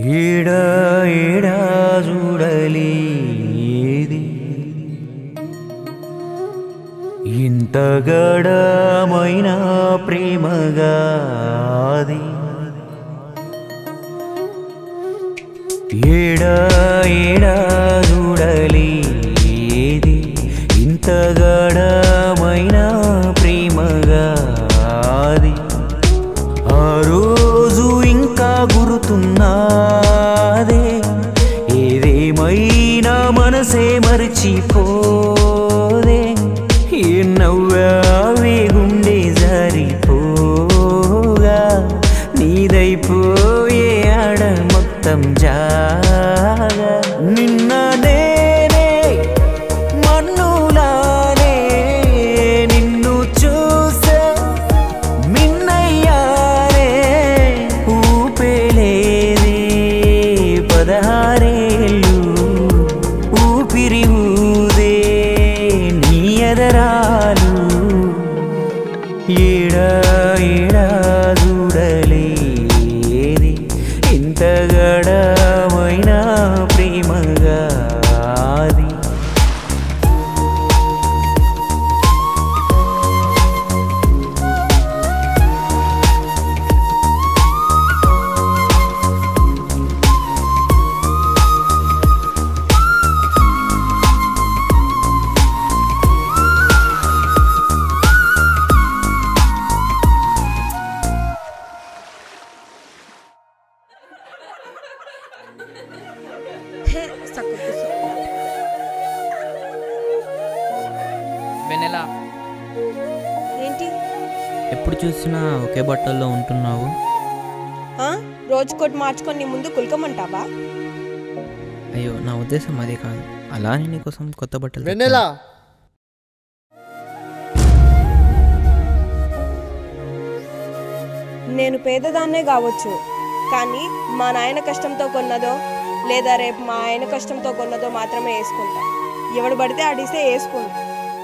ఏడా ఏడా చూడలేది ఇంత గడమైన ప్రేమగా అది ఏడా ఏడా చూడలేది ఇంత గడమైన ప్రేమగా అది ఆ రోజు ఇంకా గుర్తున్నాదే ఏదేమైనా మనసే మరచిపోదే ఏ నవ్వావే గుండె జారిపోగా నీదైపోయే ఆడ మొత్తం జాగా నిన్న నేనే మన్నులానే నిన్ను చూసే మిన్నయ్యారే ఊపేలేదే పదహారేళ్ళు ఊపిరి ఊదే నీ ఎదరాలు ఏడా ఏడా చూడలేది ఇంత గడమైన ప్రేమగా అది హే సక్కు పుసు. వెనెల ఏంటి ఎప్పుడు చూసినా ఒకే బట్టల్లో ఉంటున్నావు ఆ? రోజుకోటి మార్చుకొని నీ ముందు కులకమంటావా అయ్యో నా ఉద్దేశం అదే కాదు అలా అని నీకోసం కొత్త బట్టలు వెన్నెలా నేను పేదదాన్నే కావచ్చు కానీ మా నాయన కష్టంతో కొన్నదో లేదా రేపు మా ఆయన కష్టంతో కొన్నదో మాత్రమే వేసుకుంటా ఎవడు పడితే అడిగితే వేసుకుంటా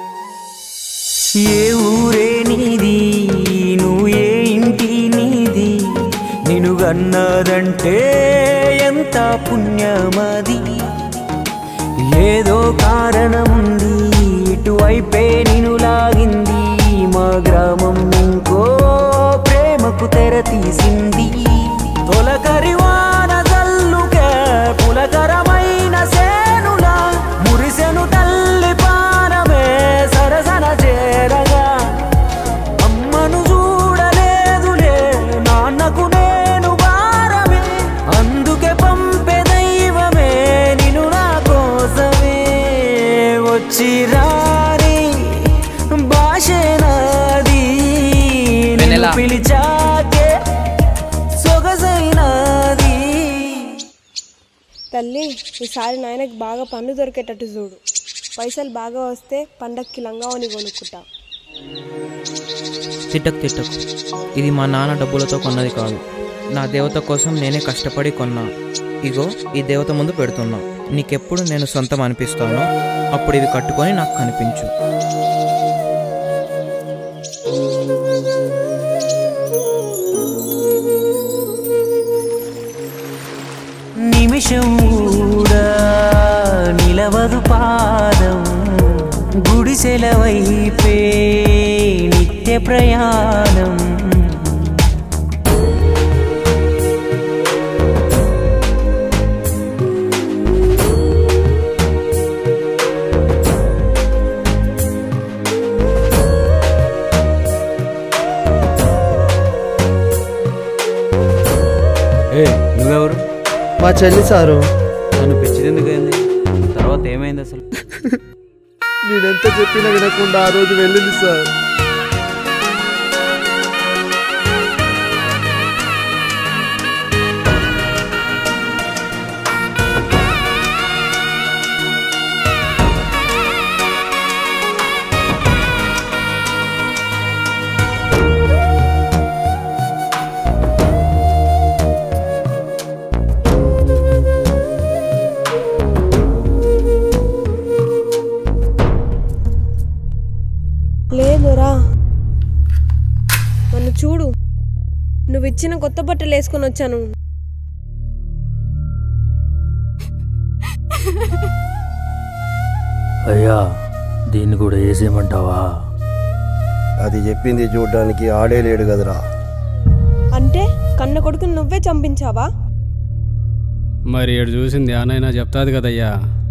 ఏ ఊరే నీది నువ్వు ఏ ఇంటి నీది నిన్ను గన్నదంటే ఎంత పుణ్యమది ఏదో కారణముంది ఇటువైపే నిన్ను లాగింది మా గ్రామం ఇంకో ప్రేమకు తెర తీసింది తొలకరి వాన జల్లుకే పులకరమైన సేనులా మురిసెను తల్లి పానమే సరసన చేరగా అమ్మను చూడలేదులే నాన్నకు నేను భారమే అందుకే పంపే దైవమే నిన్ను నా కోసమే వచ్చి రాని భాషే నాది నిన్ను వెన్నెల. పిలిచాకే సొగసైనది తల్లి ఈసారి నాయనకి బాగా పన్ను దొరికేటట్టు చూడు పైసలు బాగా వస్తే పండక్కి లంగావని కొనుక్కుంటా తిట్టకు తిట్టకు ఇది మా నాన్న డబ్బులతో కొన్నది కాదు నా దేవత కోసం నేనే కష్టపడి కొన్నా ఇగో ఈ దేవత ముందు పెడుతున్నా నీకెప్పుడు నేను సొంతం అనిపిస్తానో అప్పుడు ఇది కట్టుకొని నాకు కనిపించు నిమిషం కూడా నిలవదు పాదం గుడిసెల వైపే నిత్య ప్రయాణం ఏ నువ్వెవరు మా చెల్లి సారు నన్ను పిచ్చిదెందుకు అయింది తర్వాత ఏమైంది అసలు నేనెంత చెప్పినా వినకుండా ఆ రోజు వెళ్ళింది సార్ లేదురా నన్ను చూడు నువ్వు ఇచ్చిన కొత్త బట్టలు వేసుకొని వచ్చాను అయ్యా దీన్ని కూడా వేసేయమంటావా అది చెప్పింది చూడ్డానికి ఆడే లేడు కదరా అంటే కన్న కొడుకుని నువ్వే చంపించావా మరి ఏడు చూసింది ఆనైనా చెప్తాది కదయ్యా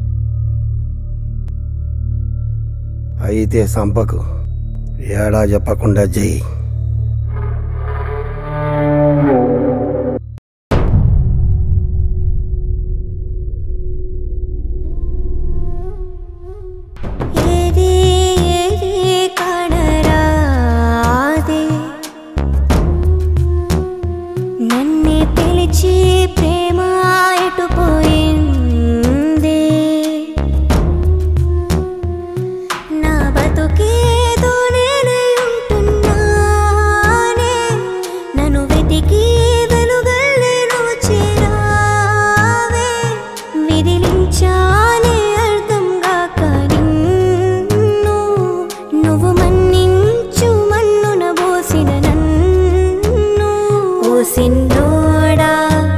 అయితే సంపకు ఏడా చెప్పకుండా చెయ్యి ఏది ఏది కానరాదే నన్నే పిలిచి ప్రేమ ఎటుపోయింది నా బతుకేదో నేనే ఉంటున్నానే నన్ను వెతికి వెలుగల్లేను చేరావే విదిలించాలే అర్థం గాక నిన్ను నువ్వు మన్నించు మన్నున పోసిన నన్ను ఓ సిన్నోడా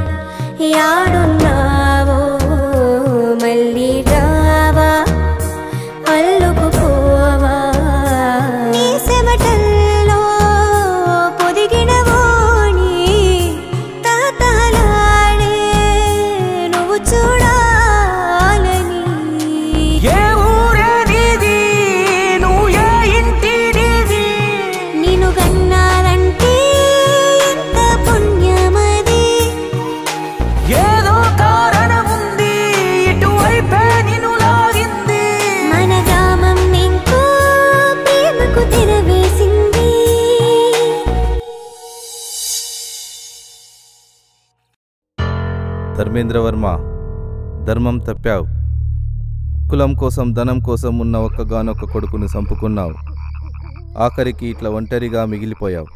యాడున్నావో మళ్ళీ రావా అల్లుకుపోవా నీ చెమటల్లో పొదిగినవోని తాతలాడే నువ్వు చూడాలని ఏ ఊరే నీది నువ్వు ఏ ఇంటి నీది నిన్ను కన్నానంటే ఎంత పుణ్యమది ఏదో కారణం ఉంది ఇటువైపే నిన్ను లాగింది మన గ్రామం ఇంకో ప్రేమకు తెరవేసింది ధర్మేంద్రవర్మ ధర్మం తప్పావు కులం కోసం ధనం కోసం ఉన్న ఒక్కగానొక్క కొడుకుని చంపుకున్నావు ఆఖరికి ఇట్లా ఒంటరిగా మిగిలిపోయావు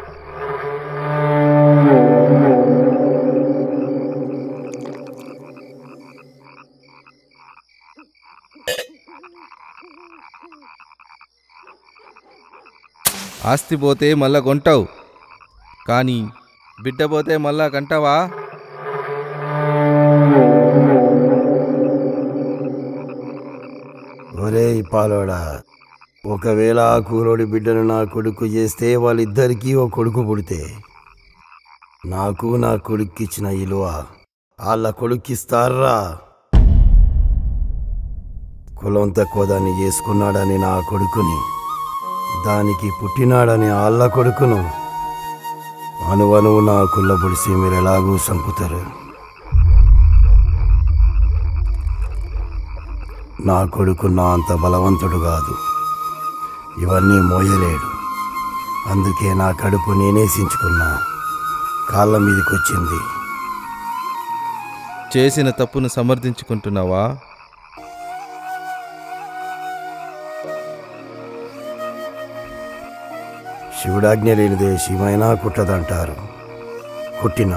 ఆస్తి పోతే మళ్ళా కొంటావు కానీ బిడ్డ పోతే మళ్ళా కంటావా ఒరే పాలోడా ఒకవేళ ఆ కూలోడి బిడ్డను నా కొడుకు చేస్తే వాళ్ళిద్దరికీ ఓ కొడుకు పుడితే నాకు నా కొడుక్కిచ్చిన ఇలువ వాళ్ళ కొడుక్కిస్తారా కులం తక్కువ దాన్ని చేసుకున్నాడని నా కొడుకుని దానికి పుట్టినాడని వాళ్ళ కొడుకును అనువనువు నా కుళ్ళ పొడిసి మీరు ఎలాగూ చంపుతారు నా కొడుకు నా అంత బలవంతుడు కాదు ఇవన్నీ మోయలేడు అందుకే నా కడుపు నేనే సించుకున్నా కాళ్ళ మీదకొచ్చింది చేసిన తప్పును సమర్థించుకుంటున్నావా శివుడాజ్ఞ లేనిదే శివైనా కుట్టదంటారు కుట్టిన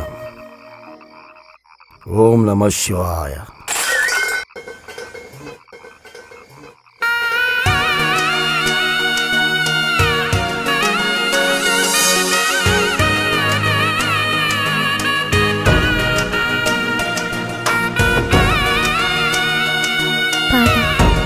ఓం నమ శివాయ పాట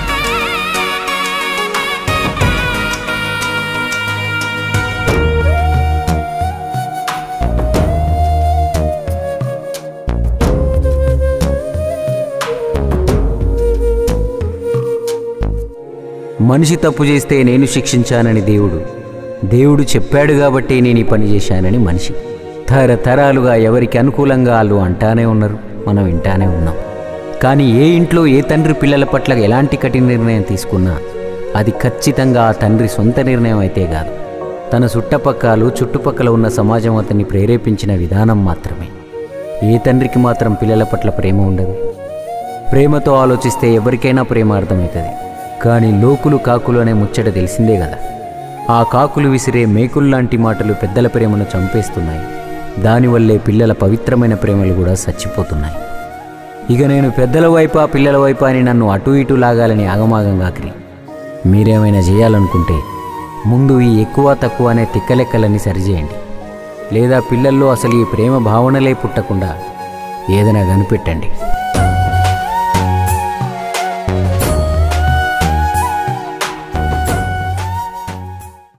మనిషి తప్పు చేస్తే నేను శిక్షించానని దేవుడు దేవుడు చెప్పాడు కాబట్టి నేను ఈ పని చేశానని మనిషి తరతరాలుగా ఎవరికి అనుకూలంగా వాళ్ళు అంటానే ఉన్నారు మనం వింటానే ఉన్నాం కానీ ఏ ఇంట్లో ఏ తండ్రి పిల్లల పట్ల ఎలాంటి కఠిన నిర్ణయం తీసుకున్నా అది ఖచ్చితంగా ఆ తండ్రి సొంత నిర్ణయం అయితే కాదు తన చుట్టపక్కలు చుట్టుపక్కల ఉన్న సమాజం అతన్ని ప్రేరేపించిన విధానం మాత్రమే ఏ తండ్రికి మాత్రం పిల్లల పట్ల ప్రేమ ఉండదు ప్రేమతో ఆలోచిస్తే ఎవరికైనా ప్రేమ అర్థమవుతుంది కానీ లోకులు కాకులు అనే ముచ్చట తెలిసిందే కదా ఆ కాకులు విసిరే మేకుల్లాంటి మాటలు పెద్దల ప్రేమను చంపేస్తున్నాయి దానివల్లే పిల్లల పవిత్రమైన ప్రేమలు కూడా చచ్చిపోతున్నాయి ఇక నేను పెద్దల వైపా పిల్లల వైపా అని నన్ను అటు ఇటు లాగాలని ఆగమాగం కాకిరి మీరేమైనా చేయాలనుకుంటే ముందు ఈ ఎక్కువ తక్కువ అనే తిక్కలెక్కలన్నీ సరిచేయండి లేదా పిల్లల్లో అసలు ఈ ప్రేమ భావనలే పుట్టకుండా ఏదైనా కనిపెట్టండి